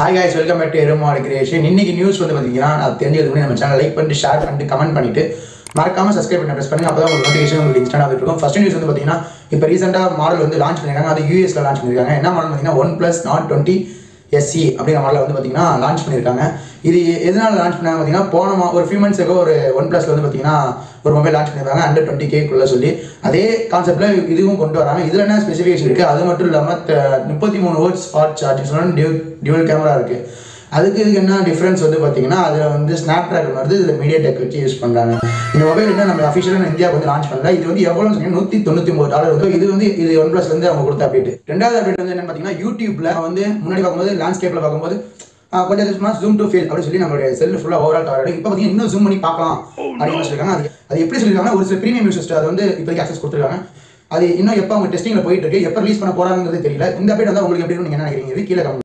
hi guys welcome back to எருமாடு creation இன்னைக்கு news வந்து பார்த்தீங்கன்னா நான் தெரிஞ்சதுக்கு முன்னாடி நம்ம சேனல் லைக் பண்ணிட்டு ஷேர் பண்ணிட்டு கமெண்ட் பண்ணிட்டு மறக்காம சப்ஸ்கிரைப் பண்ணி ப்ரெஸ் பண்ணுங்க அப்போ தான் உங்களுக்கு நோட்டிஃபிகேஷன் உங்களுக்கு இன்ஸ்டாக வந்துட்டு இருக்கும் ஃபர்ஸ்ட் நியூஸ் வந்து பார்த்தீங்கன்னா இப்போ ரீசெண்டாக மாடல் வந்து லான்ச் பண்ணியிருக்காங்க அது யூஎஸ்ல லான்ச் பண்ணியிருக்காங்க என்ன மாடல் பார்த்தீங்கன்னா one plus Nord twenty SE அப்படிங்கிற மாடலை வந்து பார்த்தீங்கன்னா லான்ச் பண்ணியிருக்காங்க இது எதனால லான்ச் பண்ணாங்க பார்த்தீங்கன்னா போன மா ஒரு ஃபியூ மந்த்ஸ்க்கு ஒரு ஒன் ப்ளஸ்ல வந்து பார்த்தீங்கன்னா ஒரு மொபைல் லான்ச் பண்ணியிருக்காங்க அண்டர் டுவெண்ட்டி கேக்குள்ள சொல்லி அதே கான்செப்ட்ல இதுவும் கொண்டு வராங்க இதில் என்ன ஸ்பெசிஃபிகேஷன் இருக்குது அது மட்டும் இல்லாமல் முப்பத்தி மூணு வோல்ட்ஸ் ஃபாஸ்ட் சார்ஜிங் சொல்லணும் டியூ டியூவல் கேமரா இருக்குது அதுக்கு இதுக்கு என்ன டிஃப்ரென்ஸ் வந்து பார்த்தீங்கன்னா அதில் வந்து ஸ்னாப் ட்ராகன் வருது இதில் மீடியா டெக் வச்சு யூஸ் பண்ணுறாங்க இந்த மொபைல் இன்னும் நம்ம அஃபிஷியலாக இந்தியாவுக்கு வந்து லான்ச் பண்ணல இது வந்து எவ்வளோன்னு சொன்னீங்கன்னா நூற்றி தொண்ணூற்றி ஒம்பது டாலர் வந்து இது வந்து இது ஒன் ப்ளஸ்லேருந்து அவங்க கொடுத்த அப்டேட் ரெண்டாவது அப்டேட் வந்து என்னன்னு பார்த்தீங்கன்னா யூடியூப்ல வந்து முன்னாடி பார்க்கும்போது லேண்ட்ஸ்கேப்பில் பார்க்கும்போது ஆஹ் கொஞ்சம் சும்மா ஜூம் டு ஃபீல் அப்படின்னு சொல்லி நம்மளுடைய செல் ஃபுல்லாக ஓவரால் கவர் ஆகிடும் இப்போ பார்த்தீங்கன்னா இன்னும் ஜூம் பண்ணி பார்க்கலாம் அப்படின்னு சொல்லியிருக்காங்க அது அது எப்படி சொல்லியிருக்காங்க ஒரு சில ப்ரீமியம் யூசர்ஸ் அது வந்து இப்போதைக்கு ஆக்சஸ் கொடுத்துருக்காங்க அது இன்னும் எப்போ அவங்க டெஸ்டிங்கில் போயிட்டு இருக்கு எப்போ ரிலீஸ் பண்ண போறாங்கிறது தெரியல இந்த அப்டேட் வந்து உங்களுக்கு எப்படி இருக்கும்னு நீங்க என்ன நினைக்கிறீங்க இது கீழே comment